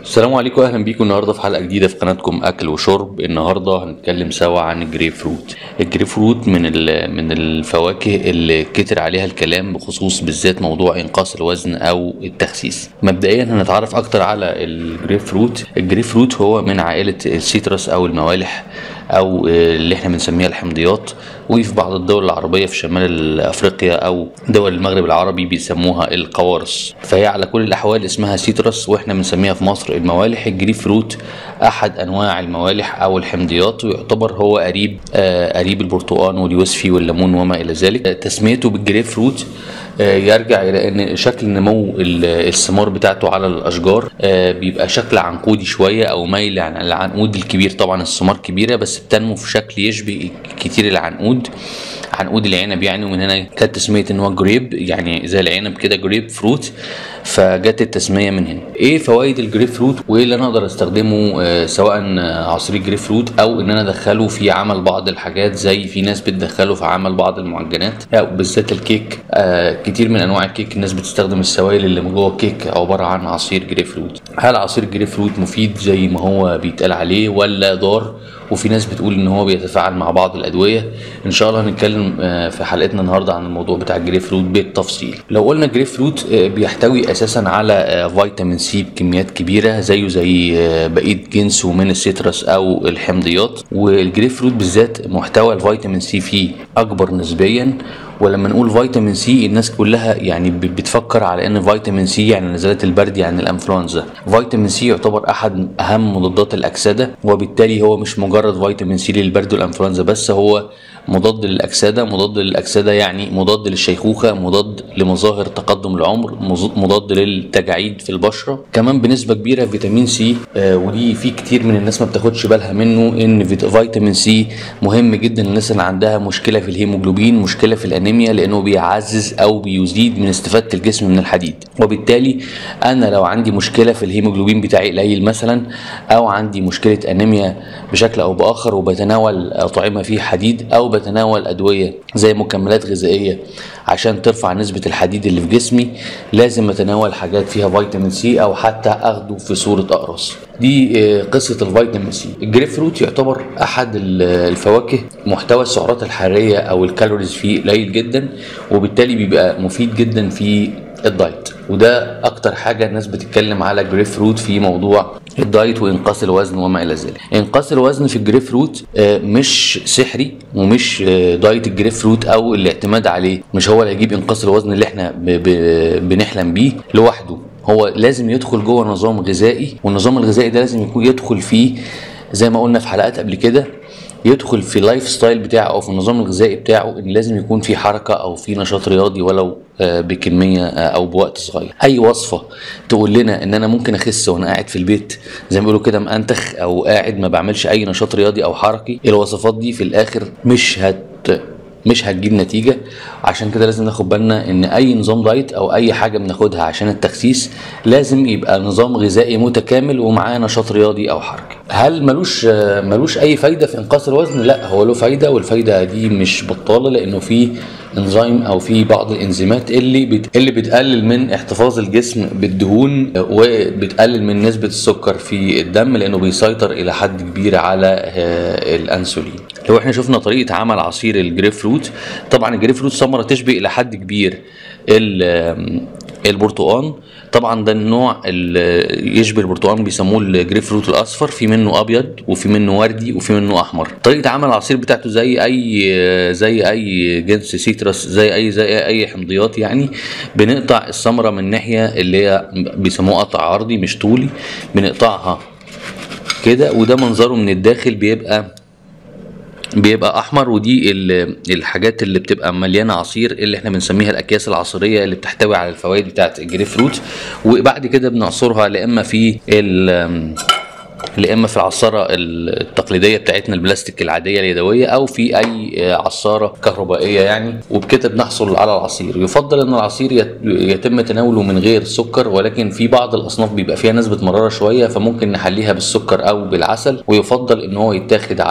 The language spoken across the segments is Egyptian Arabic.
السلام عليكم اهلا بيكم النهارده في حلقه جديده في قناتكم اكل وشرب النهارده هنتكلم سوا عن الجريب فروت الجريب فروت من ال- من الفواكه اللي كتر عليها الكلام بخصوص بالذات موضوع انقاص الوزن او التخسيس مبدئيا هنتعرف اكتر على الجريب فروت الجريب فروت هو من عائله السيترس او الموالح او اللي احنا بنسميها الحمضيات وفي بعض الدول العربيه في شمال افريقيا او دول المغرب العربي بيسموها القوارص فهي على كل الاحوال اسمها سيترس واحنا بنسميها في مصر الموالح الجريب فروت احد انواع الموالح او الحمضيات ويعتبر هو قريب آه قريب البرتقال واليوسفي والليمون وما الى ذلك آه، تسميته بالجريب فروت آه، يرجع الى ان شكل نمو ال- الثمار بتاعته على الاشجار آه، بيبقى شكل عنقودي شويه او مايل عن العنقود الكبير طبعا الثمار كبيره بس بتنمو في شكل يشبه كتير العنقود عنقود العنب يعني ومن هنا كانت تسميه ان هو جريب يعني زي العنب كده جريب فروت فجت التسميه من هنا ايه فوائد الجريب فروت وايه اللي انا اقدر استخدمه آه، سواء آه، عصير الجريب فروت او ان انا ادخله في عمل بعض الحاجات زي في ناس بتدخله في عمل بعض المعجنات او بالذات الكيك آه، كتير من انواع الكيك الناس بتستخدم السوائل اللي من جوه الكيك عباره عن عصير جريب فروت هل عصير الجريب فروت مفيد زي ما هو بيتقال عليه ولا ضار وفي ناس بتقول ان هو بيتفاعل مع بعض الادويه ان شاء الله هنتكلم آه، في حلقتنا النهارده عن الموضوع بتاع الجريب فروت بالتفصيل لو قلنا الجريب فروت آه، بيحتوي اساسا على آه، فيتامين سي بكميات كبيره زيه زي آه، بقيه جنسه من السيترس او الحمضيات والجريب فروت بالذات محتوى الفيتامين سي فيه اكبر نسبيا ولما نقول فيتامين سي الناس كلها يعني ب- بتفكر على ان فيتامين سي يعني نزلات البرد يعني الانفلونزا فيتامين سي يعتبر احد اهم مضادات الاكسده وبالتالي هو مش مجرد فيتامين سي للبرد والانفلونزا بس هو مضاد للاكسده مضاد للاكسده يعني مضاد للشيخوخه مضاد لمظاهر تقدم العمر مز- مضاد للتجاعيد في البشره كمان بنسبه كبيره فيتامين سي آه ودي في كتير من الناس ما بتاخدش بالها منه ان فيت- فيتامين سي مهم جدا للناس اللي عندها مشكله في الهيموجلوبين مشكله في الانيميا لانه بيعزز او بيزيد من استفاده الجسم من الحديد وبالتالي انا لو عندي مشكله في الهيموجلوبين بتاعي قليل مثلا او عندي مشكله انيميا بشكل او باخر وبتناول اطعمه فيه حديد او بتناول ادويه زي مكملات غذائيه عشان ترفع نسبه الحديد اللي في جسمي لازم اتناول حاجات فيها فيتامين سي او حتى اخده في صوره اقراص دي آه، قصه الفيتامين سي الجريب فروت يعتبر احد ال- الفواكه محتوى السعرات الحراريه او الكالوريز فيه قليل جدا وبالتالي بيبقى مفيد جدا في الدايت وده اكتر حاجه الناس بتتكلم على الجريب فروت في موضوع الدايت وانقاص الوزن وما الى ذلك انقاص الوزن في الجريب فروت آه، مش سحري ومش آه، دايت الجريب فروت او الاعتماد عليه مش هو اللي هيجيب انقاص الوزن اللي احنا ب ب بنحلم بيه لوحده هو لازم يدخل جوه نظام غذائي والنظام الغذائي ده لازم يكون يدخل فيه زي ما قلنا في حلقات قبل كده يدخل في اللايف ستايل بتاعه او في النظام الغذائي بتاعه ان لازم يكون في حركه او في نشاط رياضي ولو آه، بكميه آه، او بوقت صغير اي وصفه تقول لنا ان انا ممكن اخس وانا قاعد في البيت زي ما بيقولوا كده مأنتخ او قاعد ما بعملش اي نشاط رياضي او حركي الوصفات دي في الاخر مش هت مش هتجيب نتيجة عشان كده لازم ناخد بالنا ان اي نظام دايت او اي حاجة بناخدها عشان التخسيس لازم يبقى نظام غذائي متكامل ومعاه نشاط رياضي او حركي هل ملوش آه، ملوش اي فايدة في انقاص الوزن لا هو له فايدة والفايدة دي مش بطالة لانه في انزيم او في بعض الانزيمات اللي بت... اللي بتقلل من احتفاظ الجسم بالدهون آه، وبتقلل من نسبة السكر في الدم لانه بيسيطر الى حد كبير على آه، الانسولين لو احنا شفنا طريقه عمل عصير الجريب فروت طبعا الجريب فروت ثمره تشبه الى حد كبير ال- البرتقال طبعا ده النوع اللي يشبه البرتقال بيسموه الجريب فروت الاصفر في منه ابيض وفي منه وردي وفي منه احمر طريقه عمل العصير بتاعته زي اي زي اي جنس سيترس زي اي زي اي حمضيات يعني بنقطع الثمره من ناحيه اللي هي بيسموه قطع عرضي مش طولي بنقطعها كده وده منظره من الداخل بيبقى بيبقى احمر ودي ال- الحاجات اللي بتبقى مليانه عصير اللي احنا بنسميها الاكياس العصيريه اللي بتحتوي على الفوائد بتاعه الجريب فروت وبعد كده بنعصرها لا اما في ال لا اما في العصاره التقليديه بتاعتنا البلاستيك العاديه اليدويه او في اي عصاره كهربائيه يعني وبكده بنحصل على العصير يفضل ان العصير يت- يتم تناوله من غير سكر ولكن في بعض الاصناف بيبقى فيها نسبه مراره شويه فممكن نحليها بالسكر او بالعسل ويفضل ان هو يتاخد على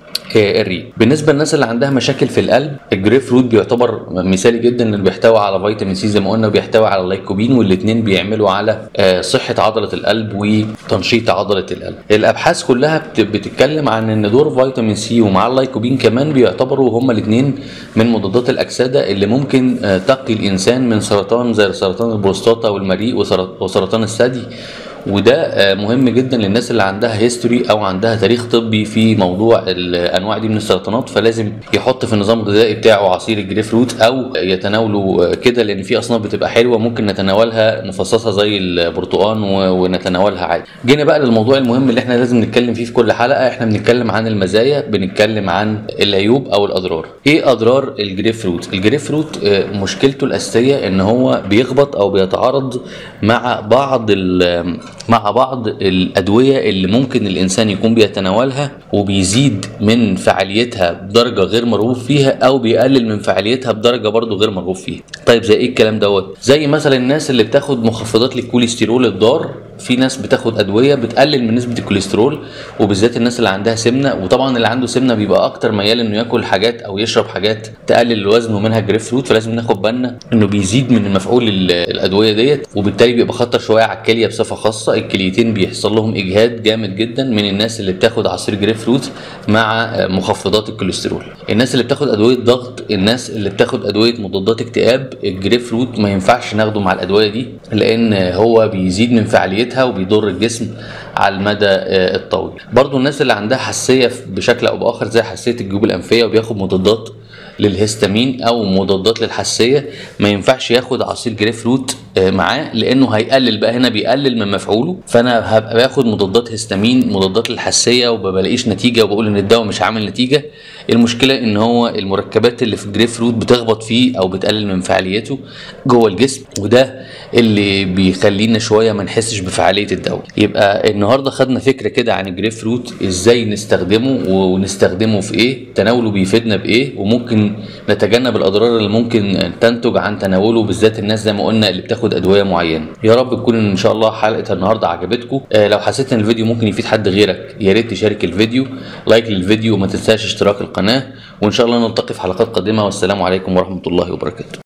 آه، الريق بالنسبه للناس اللي عندها مشاكل في القلب الجريب فروت بيعتبر مثالي جدا لانه بيحتوي على فيتامين سي زي ما قلنا وبيحتوي على اللايكوبين والاثنين بيعملوا على آه، صحه عضله القلب وتنشيط عضله القلب الابحاث كلها بت- بتتكلم عن ان دور فيتامين سي ومع اللايكوبين كمان بيعتبروا هما الاثنين من مضادات الاكسده اللي ممكن آه، تقي الانسان من سرطان زي سرطان البروستاتا والمريء وسرط- وسرطان الثدي وده آه، مهم جدا للناس اللي عندها هيستوري او عندها تاريخ طبي في موضوع الانواع دي من السرطانات فلازم يحط في النظام الغذائي بتاعه عصير الجريب فروت او يتناوله آه، كده لان في اصناف بتبقى حلوه ممكن نتناولها نفصصها زي البرتقال و- ونتناولها عادي جينا بقى للموضوع المهم اللي احنا لازم نتكلم فيه في كل حلقه احنا بنتكلم عن المزايا بنتكلم عن العيوب او الاضرار ايه اضرار الجريب فروت الجريب فروت آه، مشكلته الاساسيه ان هو بيخبط او بيتعارض مع بعض ال- مع بعض الادويه اللي ممكن الانسان يكون بيتناولها وبيزيد من فعاليتها بدرجه غير مرغوب فيها او بيقلل من فعاليتها بدرجه برضو غير مرغوب فيها طيب زي ايه الكلام دوت زي مثلا الناس اللي بتاخد مخفضات للكوليسترول الضار في ناس بتاخد ادويه بتقلل من نسبه الكوليسترول وبالذات الناس اللي عندها سمنه وطبعا اللي عنده سمنه بيبقى اكتر ميال انه ياكل حاجات او يشرب حاجات تقلل الوزن ومنها جريب فروت فلازم ناخد بالنا انه بيزيد من مفعول ال- الادويه ديت وبالتالي بيبقى خطر شويه على الكليه بصفه خاصه الكليتين بيحصل لهم اجهاد جامد جدا من الناس اللي بتاخد عصير جريب فروت مع آه، مخفضات الكوليسترول الناس اللي بتاخد ادويه ضغط الناس اللي بتاخد ادويه مضادات اكتئاب الجريب فروت ما ينفعش ناخده مع الادويه دي لان هو بيزيد من فعاليتها وبيضر الجسم على المدى آه، الطويل برضو الناس اللي عندها حساسيه بشكل او باخر زي حساسيه الجيوب الانفيه وبياخد مضادات للهستامين او مضادات للحساسيه ما ينفعش ياخد عصير جريب فروت آه، معاه لانه هيقلل بقى هنا بيقلل من مفعوله فانا هبقى باخد مضادات هستامين مضادات للحساسيه وما بلاقيش نتيجه وبقول ان الدواء مش عامل نتيجه المشكله ان هو المركبات اللي في الجريب فروت بتخبط فيه او بتقلل من فعاليته جوه الجسم وده اللي بيخلينا شويه ما نحسش بفعاليه الدواء يبقى النهارده خدنا فكره كده عن الجريب فروت ازاي نستخدمه ونستخدمه في ايه تناوله بيفيدنا بايه وممكن نتجنب الاضرار اللي ممكن تنتج عن تناوله بالذات الناس زي ما قلنا اللي بتاخد ادويه معينه يا رب تكون ان شاء الله حلقه النهارده عجبتكم آه لو حسيت ان الفيديو ممكن يفيد حد غيرك يا ريت تشارك الفيديو لايك للفيديو وما تنساش اشتراك القناه وان شاء الله نلتقي في حلقات قادمه والسلام عليكم ورحمه الله وبركاته